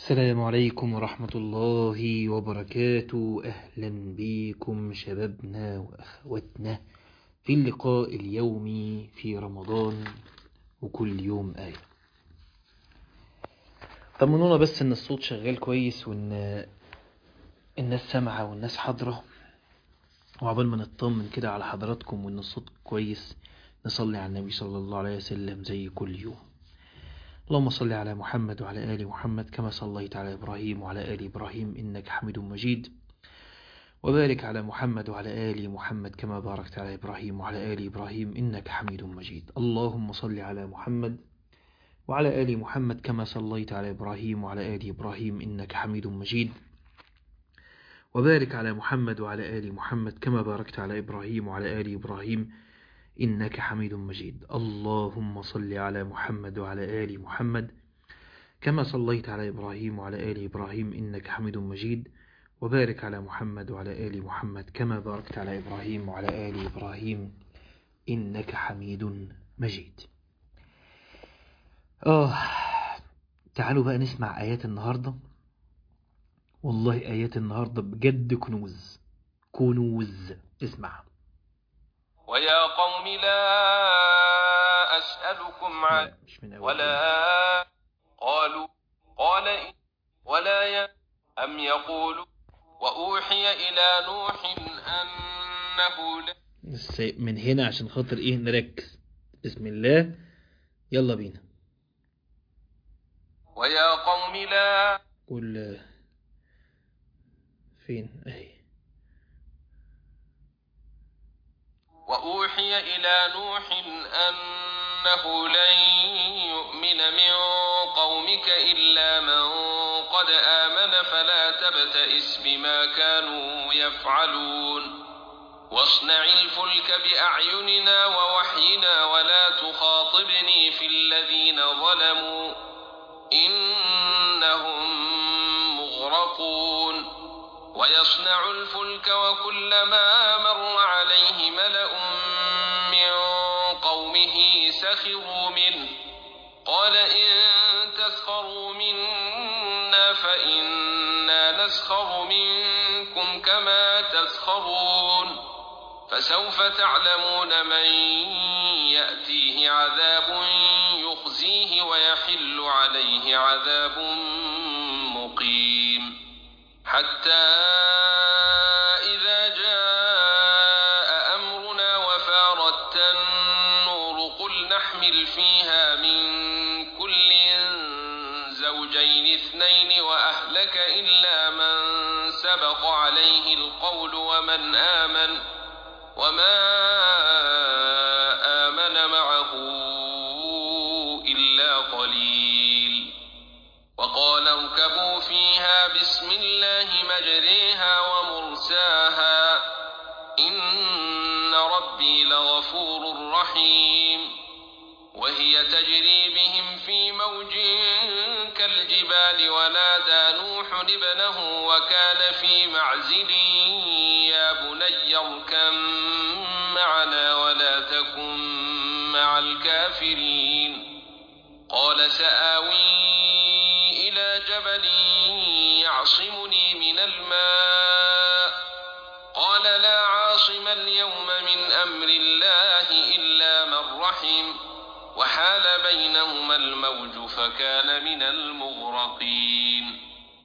السلام عليكم ورحمة الله وبركاته أهلا بكم شبابنا وأخواتنا في اللقاء اليومي في رمضان وكل يوم آية طمنونا بس إن الصوت شغال كويس وإن الناس سامعة والناس حاضرة وعقبال ما نطمن كده على حضراتكم وإن الصوت كويس نصلي على النبي صلى الله عليه وسلم زي كل يوم اللهم صل على محمد وعلى آل محمد كما صليت على إبراهيم وعلى آل إبراهيم إنك حميد مجيد وبارك على محمد وعلى آل محمد كما باركت على إبراهيم وعلى آل إبراهيم إنك حميد مجيد اللهم صل على محمد وعلى آل محمد كما صليت على إبراهيم وعلى آل إبراهيم إنك حميد مجيد وبارك على محمد وعلى آل محمد كما باركت على إبراهيم وعلى آل إبراهيم إنك حميد مجيد اللهم صل على محمد وعلى آل محمد كما صليت على إبراهيم وعلى آل إبراهيم إنك حميد مجيد وبارك على محمد وعلى آل محمد كما باركت على إبراهيم وعلى آل إبراهيم إنك حميد مجيد آه تعالوا بقى نسمع آيات النهاردة والله آيات النهاردة بجد كنوز كنوز اسمع ويا قوم لا أسألكم عن لا مش من أول ولا قالوا قال إن ولا ي... أم يقولوا وأوحي إلى نوح أنه لا بس من هنا عشان خاطر ايه نركز بسم الله يلا بينا ويا قوم لا قول فين اهي وأوحي إلى نوح أنه لن يؤمن من قومك إلا من قد آمن فلا تبتئس بما كانوا يفعلون واصنع الفلك بأعيننا ووحينا ولا تخاطبني في الذين ظلموا إنهم مغرقون ويصنع الفلك وكلما مر عليه ملأ من قومه سخروا منه قال إن تسخروا منا فإنا نسخر منكم كما تسخرون فسوف تعلمون من يأتيه عذاب يخزيه ويحل عليه عذاب مقيم حتى إذا جاء أمرنا وفارت النور قل نحمل فيها من كل زوجين اثنين وأهلك إلا من سبق عليه القول ومن آمن وما آمن معه إلا قليل وقال اركبوا فيها بسم الله مجريها ومرساها إن ربي لغفور رحيم وهي تجري بهم في موج كالجبال ونادى نوح ابنه وكان في معزل يا بني اركم معنا ولا تكن مع الكافرين قال سآوي إلى جبل يعصمني من الماء قال لا عاصم اليوم من أمر الله إلا من رحم وحال بينهما الموج فكان من المغرقين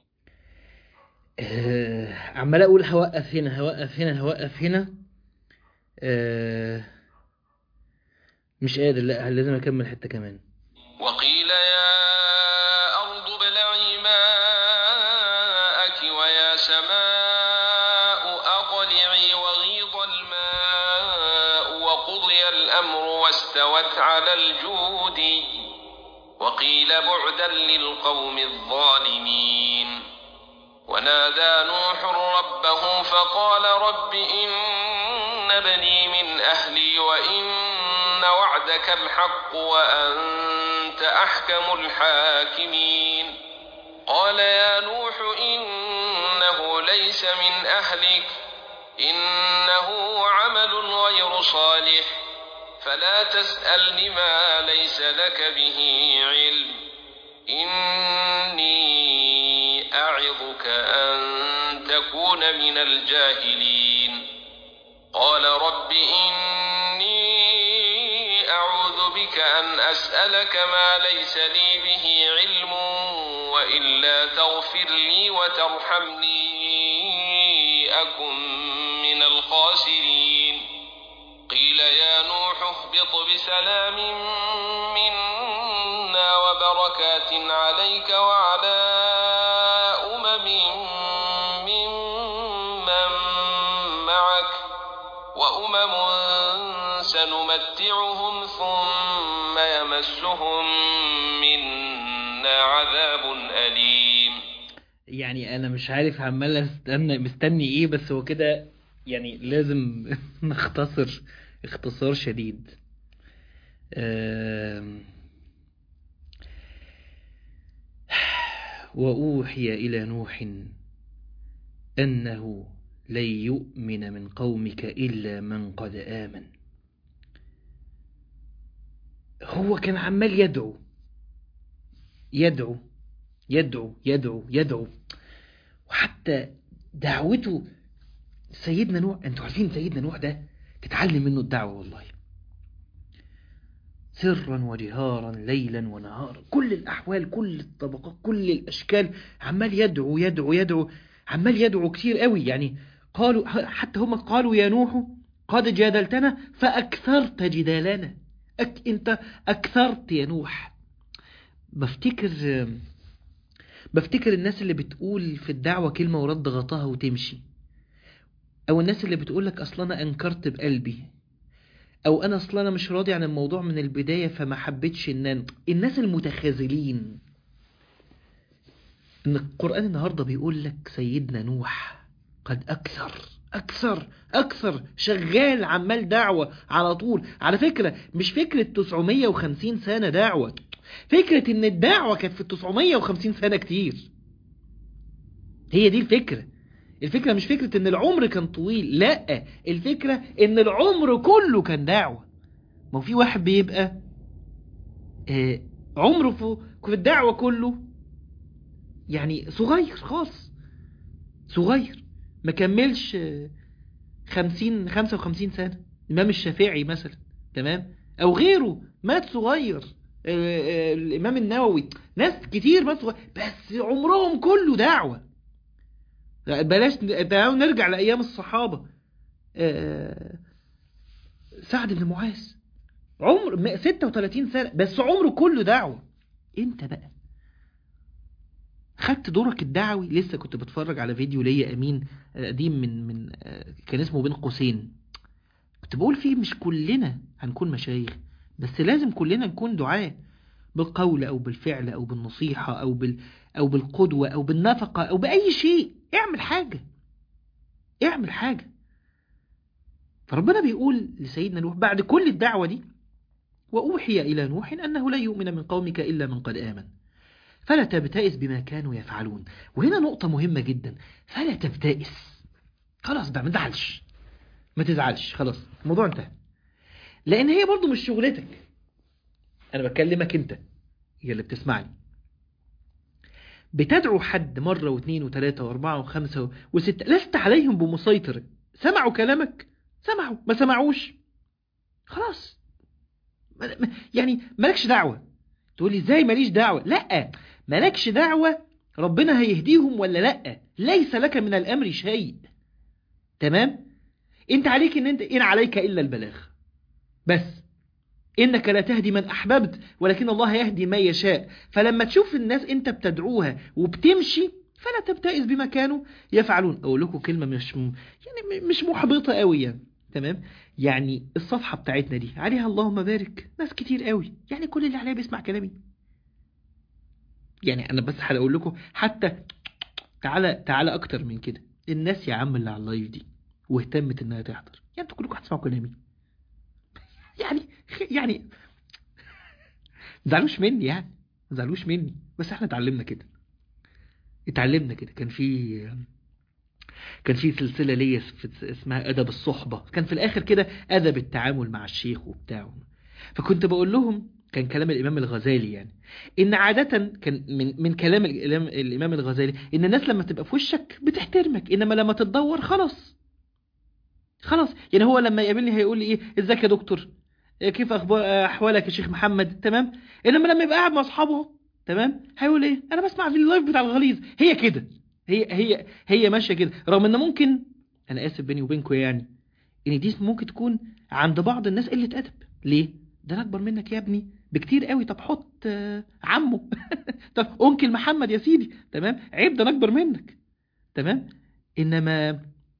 آه عمال اقول هوقف هنا هوقف هنا هوقف هنا آه مش قادر لا لازم اكمل حتة كمان وقيل يا أرض ابلعي ماءك ويا سماء أقلعي وغيض الماء وقضي الأمر واستوت على الجود وقيل بعدا للقوم الظالمين ونادى نوح ربه فقال رب إن ابني من أهلي وإن وعدك الحق وأنت أحكم الحاكمين قال يا نوح إنه ليس من أهلك إنه عمل غير صالح فلا تسألني ما ليس لك به علم إني تكون من الجاهلين قال رب إني أعوذ بك أن أسألك ما ليس لي به علم وإلا تغفر لي وترحمني أكن من الخاسرين قيل يا نوح اهبط بسلام منا وبركات عليك وعلى أمم ممن معك وأمم سنمتعهم ثم يمسهم منا عذاب أليم يعني انا مش عارف عمال استنى مستني ايه بس هو كده يعني لازم نختصر اختصار شديد آم، وأوحي إلى نوح أنه لن يؤمن من قومك إلا من قد آمن هو كان عمال يدعو يدعو يدعو يدعو يدعو وحتى دعوته سيدنا نوح انتوا عارفين سيدنا نوح ده تتعلم منه الدعوة والله سرا وجهارا ليلا ونهارا كل الأحوال كل الطبقات كل الأشكال عمال يدعو يدعو يدعو عمال يدعو كتير قوي يعني قالوا حتى هم قالوا يا نوح قد جادلتنا فأكثرت جدالنا أك أنت أكثرت يا نوح بفتكر بفتكر الناس اللي بتقول في الدعوة كلمة ورد غطاها وتمشي او الناس اللي بتقولك اصلا انا انكرت بقلبي او انا اصلا انا مش راضي عن الموضوع من البداية فما حبيتش ان أنا- الناس المتخاذلين ان القرآن النهاردة بيقول لك سيدنا نوح قد اكثر اكثر اكثر شغال عمال دعوة على طول على فكرة مش فكرة 950 سنة دعوة فكرة ان الدعوة كانت في 950 سنة كتير هي دي الفكرة الفكرة مش فكرة ان العمر كان طويل لا الفكرة ان العمر كله كان دعوة ما هو في واحد بيبقى آه، عمره في في الدعوة كله يعني صغير خالص صغير ما كملش آه، خمسين خمسة وخمسين سنة الإمام الشافعي مثلا تمام أو غيره مات صغير آه، آه، الإمام النووي ناس كتير مات صغير بس عمرهم كله دعوة بلاش تعالوا نرجع لأيام الصحابة آه، سعد بن معاذ عمر م- 36 سنة بس عمره كله دعوة انت بقى خدت دورك الدعوي لسه كنت بتفرج على فيديو ليا امين آه، قديم من من آه، كان اسمه بين قوسين كنت بقول فيه مش كلنا هنكون مشايخ بس لازم كلنا نكون دعاة بالقول او بالفعل او بالنصيحة او بال او بالقدوة او بالنفقة او باي شيء اعمل حاجة اعمل حاجة فربنا بيقول لسيدنا نوح بعد كل الدعوة دي وأوحي إلى نوح أنه لا يؤمن من قومك إلا من قد آمن فلا تبتئس بما كانوا يفعلون وهنا نقطة مهمة جدا فلا تبتئس خلاص بقى ما تزعلش ما تزعلش خلاص الموضوع انتهى لأن هي برضو مش شغلتك أنا بكلمك أنت هي اللي بتسمعني بتدعو حد مرة واثنين وثلاثة واربعة وخمسة وستة لست عليهم بمسيطر سمعوا كلامك سمعوا ما سمعوش خلاص ما- ما- يعني مالكش دعوة تقول لي ازاي ماليش دعوة لا مالكش دعوة ربنا هيهديهم ولا لا ليس لك من الامر شيء تمام انت عليك ان انت ان عليك الا البلاغ بس إنك لا تهدي من أحببت ولكن الله يهدي ما يشاء فلما تشوف الناس أنت بتدعوها وبتمشي فلا تبتئس بما كانوا يفعلون أقول لكم كلمة مش م... يعني م- مش محبطة قوي يعني تمام يعني الصفحة بتاعتنا دي عليها اللهم بارك ناس كتير قوي يعني كل اللي عليها بيسمع كلامي يعني أنا بس هقول لكم حتى تعالى تعالى أكتر من كده الناس يا عم اللي على اللايف دي واهتمت إنها تحضر يعني أنتوا كلكم هتسمعوا كلامي يعني يعني ما زعلوش مني يعني ما زعلوش مني بس احنا اتعلمنا كده اتعلمنا كده كان في كان في سلسلة ليا في- اسمها أدب الصحبة كان في الآخر كده أدب التعامل مع الشيخ وبتاعه فكنت بقول لهم كان كلام الامام الغزالي يعني ان عاده كان من من كلام الامام الامام الغزالي ان الناس لما تبقى في وشك بتحترمك انما لما تتدور خلاص خلاص يعني هو لما يقابلني هيقول لي ايه ازيك يا دكتور إيه كيف اخبار احوالك يا شيخ محمد تمام انما لما يبقى قاعد مع اصحابه تمام هيقول ايه انا بسمع في اللايف بتاع الغليظ هي كده هي هي هي ماشيه كده رغم ان ممكن انا اسف بيني وبينكم يعني ان دي ممكن تكون عند بعض الناس قله ادب ليه ده انا اكبر منك يا ابني بكتير قوي طب حط آه، عمه طب انكل محمد يا سيدي تمام عيب ده انا اكبر منك تمام انما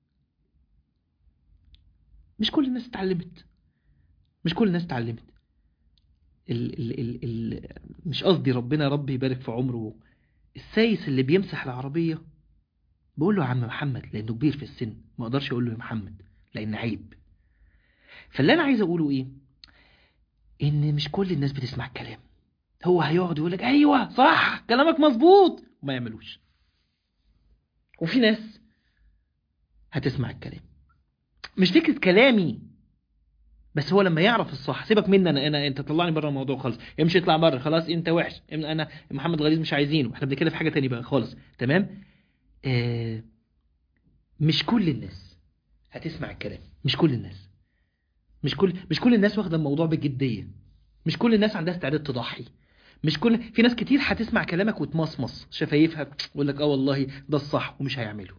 مش كل الناس اتعلمت مش كل الناس اتعلمت ال ال ال ال مش قصدي ربنا ربي يبارك في عمره السايس اللي بيمسح العربية بقول له يا عم محمد لأنه كبير في السن ما اقدرش أقول له يا محمد لأن عيب فاللي أنا عايز أقوله إيه إن مش كل الناس بتسمع الكلام هو هيقعد يقول لك أيوه صح كلامك مظبوط وما يعملوش وفي ناس هتسمع الكلام مش فكرة كلامي بس هو لما يعرف الصح سيبك مني انا انا انت طلعني بره الموضوع خالص امشي اطلع بره خلاص انت وحش انا محمد غليظ مش عايزينه احنا بنتكلم في حاجه تانية بقى خالص تمام آه مش كل الناس هتسمع الكلام مش كل الناس مش كل مش كل الناس واخده الموضوع بجديه مش كل الناس عندها استعداد تضحي مش كل في ناس كتير هتسمع كلامك وتمصمص شفايفها تقول لك اه والله ده الصح ومش هيعمله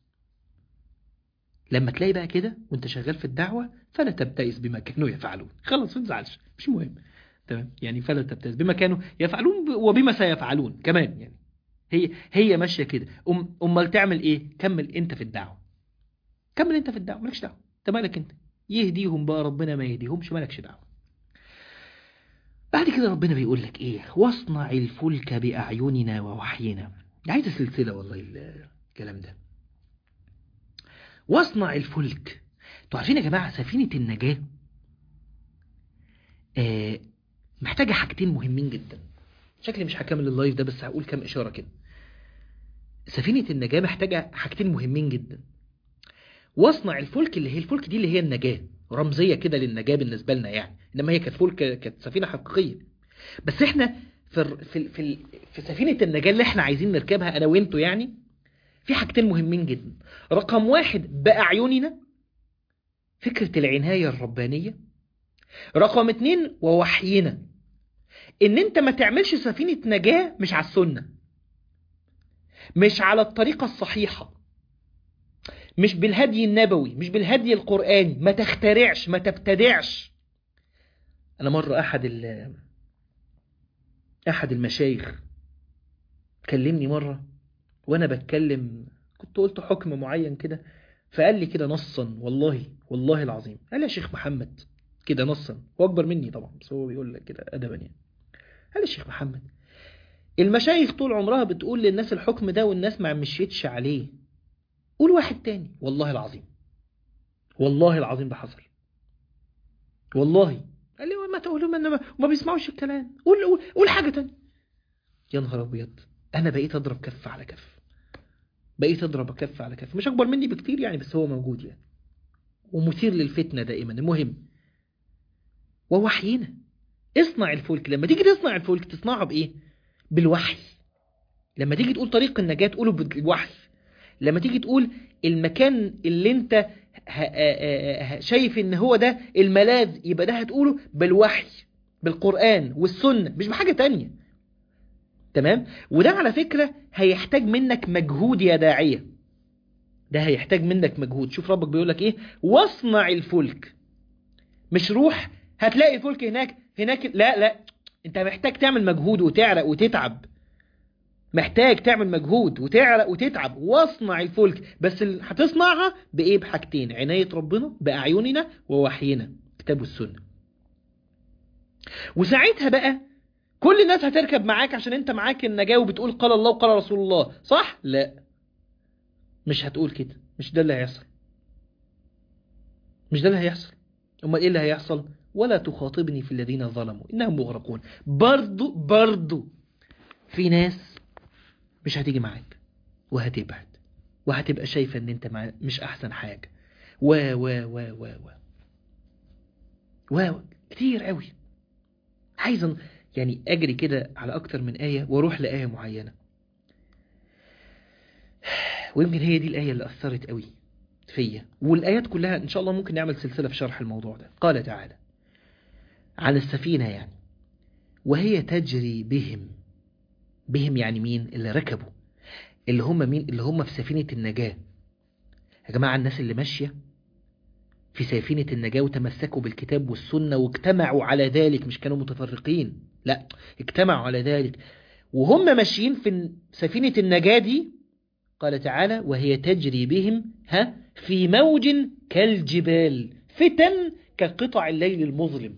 لما تلاقي بقى كده وانت شغال في الدعوة فلا تبتئس بما كانوا يفعلون خلاص ما تزعلش مش مهم تمام يعني فلا تبتئس بما كانوا يفعلون ب- وبما سيفعلون كمان يعني هي هي ماشيه كده أم امال تعمل ايه كمل انت في الدعوة كمل انت في الدعوة مالكش دعوة انت مالك انت يهديهم بقى ربنا ما يهديهمش مالكش دعوة بعد كده ربنا بيقول لك ايه واصنع الفلك بأعيننا ووحينا عايز سلسلة والله الكلام ده واصنع الفلك انتوا عارفين يا جماعة سفينة النجاة آه محتاجة حاجتين مهمين جدا شكلي مش هكمل اللايف ده بس هقول كام إشارة كده سفينة النجاة محتاجة حاجتين مهمين جدا واصنع الفلك اللي هي الفلك دي اللي هي النجاة رمزية كده للنجاة بالنسبة لنا يعني إنما هي كانت فلك كانت سفينة حقيقية بس احنا في ال- في ال- في, ال- في سفينة النجاة اللي احنا عايزين نركبها أنا وانتوا يعني في حاجتين مهمين جدا رقم واحد بأعيننا فكرة العناية الربانية رقم اتنين ووحينا ان انت ما تعملش سفينة نجاة مش على السنة مش على الطريقة الصحيحة مش بالهدي النبوي مش بالهدي القرآني ما تخترعش ما تبتدعش انا مرة احد ال احد المشايخ كلمني مرة وانا بتكلم كنت قلت حكم معين كده فقال لي كده نصا والله والله العظيم قال لي يا شيخ محمد كده نصا هو اكبر مني طبعا بس هو بيقول لك كده ادبا يعني قال لي يا شيخ محمد المشايخ طول عمرها بتقول للناس الحكم ده والناس ما مشيتش عليه قول واحد تاني والله العظيم والله العظيم ده حصل والله قال لي ما تقولوا ما, ما, ما بيسمعوش الكلام قول قول, قول حاجه تانية يا نهار ابيض انا بقيت اضرب كف على كف بقيت اضرب كف على كف مش اكبر مني بكتير يعني بس هو موجود يعني ومثير للفتنة دائما المهم ووحينا اصنع الفلك لما تيجي تصنع الفلك تصنعه بايه بالوحي لما تيجي تقول طريق النجاة تقوله بالوحي لما تيجي تقول المكان اللي انت ه- ه- ه- شايف ان هو ده الملاذ يبقى ده هتقوله بالوحي بالقرآن والسنة مش بحاجة تانية تمام وده على فكرة هيحتاج منك مجهود يا داعية ده هيحتاج منك مجهود شوف ربك بيقول لك ايه واصنع الفلك مش روح هتلاقي الفلك هناك هناك لا لا انت محتاج تعمل مجهود وتعرق وتتعب محتاج تعمل مجهود وتعرق وتتعب واصنع الفلك بس ال- هتصنعها بايه بحاجتين عناية ربنا بأعيننا ووحينا كتاب والسنة وساعتها بقى كل الناس هتركب معاك عشان انت معاك النجاة وبتقول قال الله وقال رسول الله صح؟ لا مش هتقول كده مش ده اللي هيحصل مش ده اللي هيحصل امال ايه اللي هيحصل ولا تخاطبني في الذين ظلموا انهم مغرقون برضو برضو في ناس مش هتيجي معاك وهتبعد وهتبقى شايفة ان انت مع مش احسن حاجة و و و و و و كتير قوي عايز أن- يعني أجري كده على أكتر من آية وأروح لآية معينة ويمكن هي دي الآية اللي أثرت قوي فيا والآيات كلها إن شاء الله ممكن نعمل سلسلة في شرح الموضوع ده قال تعالى عن السفينة يعني وهي تجري بهم بهم يعني مين اللي ركبوا اللي هم مين اللي هم في سفينة النجاة يا جماعة الناس اللي ماشية في سفينة النجاة وتمسكوا بالكتاب والسنة واجتمعوا على ذلك مش كانوا متفرقين لا اجتمعوا على ذلك وهم ماشيين في سفينة النجاة دي قال تعالى وهي تجري بهم ها في موج كالجبال فتن كقطع الليل المظلم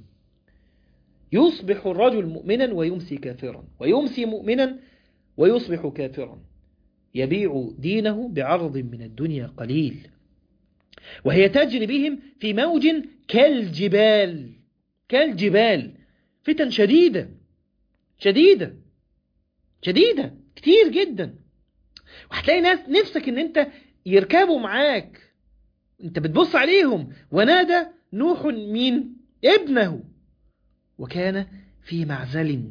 يصبح الرجل مؤمنا ويمسي كافرا ويمسي مؤمنا ويصبح كافرا يبيع دينه بعرض من الدنيا قليل وهي تجري بهم في موج كالجبال كالجبال فتن شديدة شديدة شديدة كتير جدا وهتلاقي ناس نفسك ان انت يركبوا معاك انت بتبص عليهم ونادى نوح مين ابنه وكان في معزل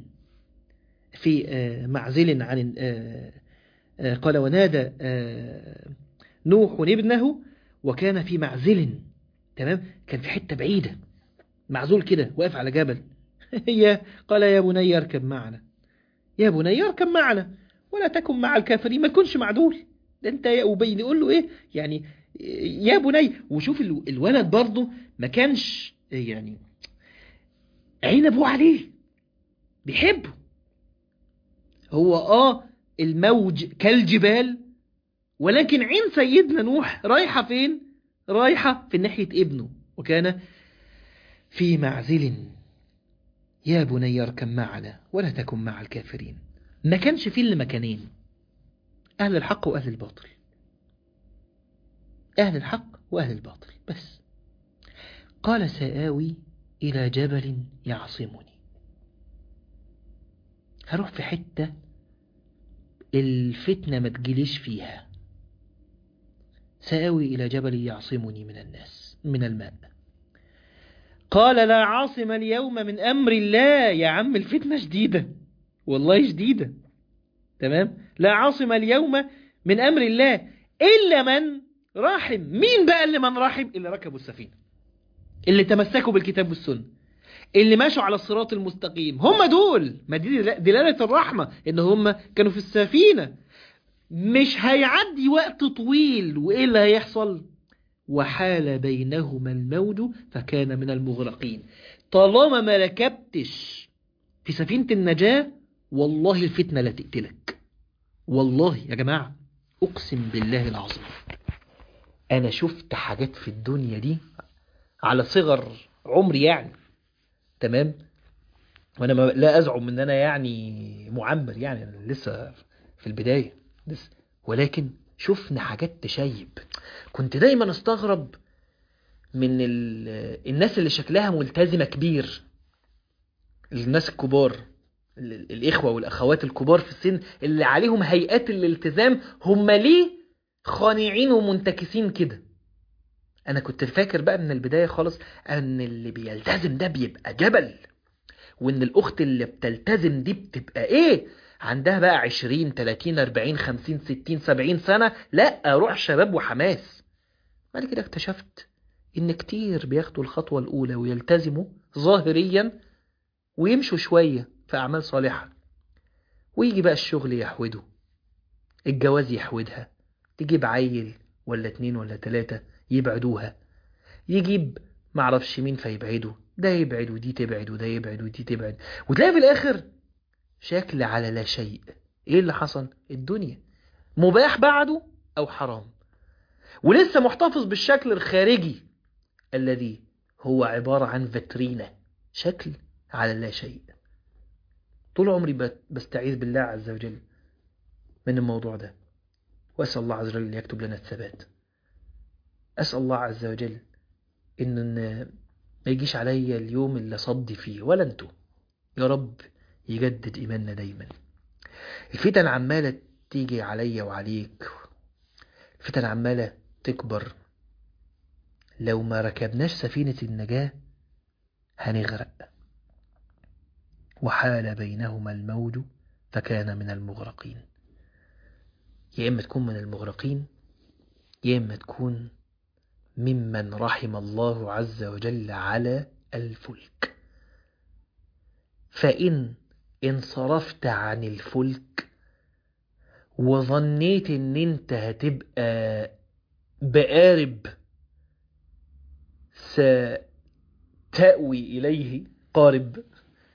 في آه، معزل عن آه، آه، قال ونادى آه، نوح ابنه وكان في معزل تمام كان في حتة بعيدة معزول كده واقف على جبل يا قال يا بني اركب معنا يا بني اركب معنا ولا تكن مع الكافرين ما تكونش معدول ده انت يا ابي يقول له ايه يعني يا بني وشوف ال- الولد برضه ما كانش يعني عين ابوه عليه بيحبه هو اه الموج كالجبال ولكن عين سيدنا نوح رايحة فين رايحة في ناحية ابنه وكان في معزل يا بني اركب معنا ولا تكن مع الكافرين ما كانش فيه الا مكانين أهل الحق وأهل الباطل أهل الحق وأهل الباطل بس قال سآوي إلى جبل يعصمني هروح في حتة الفتنة ما تجيليش فيها سآوي إلى جبل يعصمني من الناس من الماء قال لا عاصم اليوم من أمر الله يا عم الفتنة شديدة والله شديدة تمام لا عاصم اليوم من أمر الله إلا من راحم مين بقى اللي من راحم اللي ركبوا السفينة اللي تمسكوا بالكتاب والسنة اللي ماشوا على الصراط المستقيم هم دول ما دي دلالة الرحمة ان هم كانوا في السفينة مش هيعدي وقت طويل وايه اللي هيحصل وحال بينهما الموج فكان من المغرقين طالما ما ركبتش في سفينة النجاة والله الفتنة لا تقتلك والله يا جماعة أقسم بالله العظيم أنا شفت حاجات في الدنيا دي على صغر عمري يعني تمام وأنا ما لا أزعم إن أنا يعني معمر يعني أنا لسه في البداية لسه ولكن شفنا حاجات تشيب كنت دايما استغرب من ال- الناس اللي شكلها ملتزمة كبير الناس الكبار ال- الإخوة والأخوات الكبار في السن اللي عليهم هيئات الالتزام هم ليه خانعين ومنتكسين كده أنا كنت فاكر بقى من البداية خالص أن اللي بيلتزم ده بيبقى جبل وأن الأخت اللي بتلتزم دي بتبقى إيه عندها بقى عشرين تلاتين أربعين خمسين ستين سبعين سنة لا روح شباب وحماس بعد كده اكتشفت إن كتير بياخدوا الخطوة الأولى ويلتزموا ظاهريا ويمشوا شوية في أعمال صالحة ويجي بقى الشغل يحوده الجواز يحودها تجيب عيل ولا اتنين ولا تلاتة يبعدوها يجيب معرفش مين فيبعده ده يبعد ودي تبعد وده يبعد ودي تبعد وتلاقي في الآخر شكل على لا شيء ايه اللي حصل الدنيا مباح بعده او حرام ولسه محتفظ بالشكل الخارجي الذي هو عبارة عن فاترينة شكل على لا شيء طول عمري بت- بستعيذ بالله عز وجل من الموضوع ده وأسأل الله عز وجل أن يكتب لنا الثبات أسأل الله عز وجل إن إن ما يجيش عليا اليوم اللي صدي فيه ولا انتوا يا رب يجدد إيماننا دايما الفتن عمالة تيجي عليا وعليك الفتن عمالة تكبر لو ما ركبناش سفينة النجاة هنغرق وحال بينهما الموج فكان من المغرقين يا إما تكون من المغرقين يا إما تكون ممن رحم الله عز وجل على الفلك فإن انصرفت عن الفلك وظنيت ان انت هتبقى بقارب ستأوي إليه قارب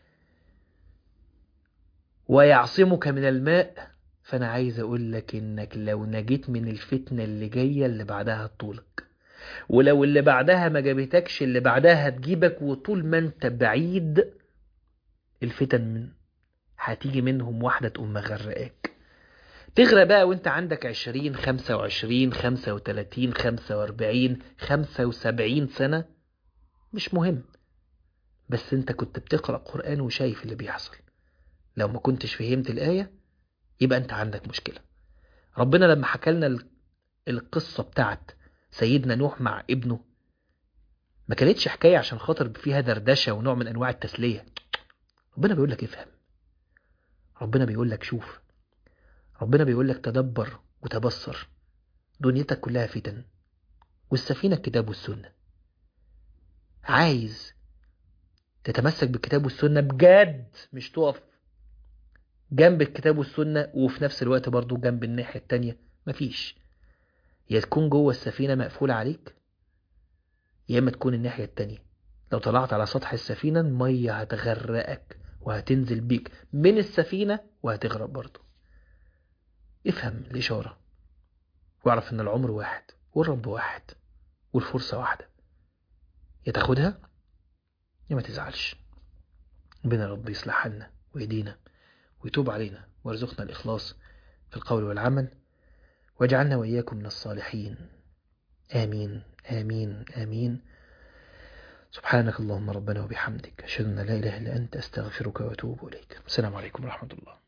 ويعصمك من الماء فأنا عايز أقول لك إنك لو نجيت من الفتنة اللي جاية اللي بعدها هتطولك ولو اللي بعدها ما جابتكش اللي بعدها هتجيبك وطول ما انت بعيد الفتن من هتيجي منهم واحدة تقوم مغرقاك تغرق بقى وانت عندك عشرين خمسة وعشرين خمسة وتلاتين خمسة واربعين خمسة وسبعين سنة مش مهم بس انت كنت بتقرأ قرآن وشايف اللي بيحصل لو ما كنتش فهمت الآية يبقى انت عندك مشكلة ربنا لما حكى لنا القصة بتاعت سيدنا نوح مع ابنه ما كانتش حكاية عشان خاطر فيها دردشة ونوع من أنواع التسلية ربنا بيقول لك افهم ربنا بيقول لك شوف ربنا بيقول لك تدبر وتبصر دنيتك كلها فتن والسفينة الكتاب والسنة عايز تتمسك بالكتاب والسنة بجد مش تقف جنب الكتاب والسنة وفي نفس الوقت برضو جنب الناحية التانية مفيش يا تكون جوه السفينة مقفولة عليك يا إما تكون الناحية التانية لو طلعت على سطح السفينة المية هتغرقك وهتنزل بيك من السفينة وهتغرق برضو افهم الإشارة واعرف إن العمر واحد والرب واحد والفرصة واحدة يا تاخدها يا ما تزعلش ربنا رب يصلح حالنا ويهدينا ويتوب علينا ويرزقنا الإخلاص في القول والعمل واجعلنا وإياكم من الصالحين آمين آمين آمين سبحانك اللهم ربنا وبحمدك أشهد أن لا إله إلا أنت أستغفرك وأتوب إليك السلام عليكم ورحمة الله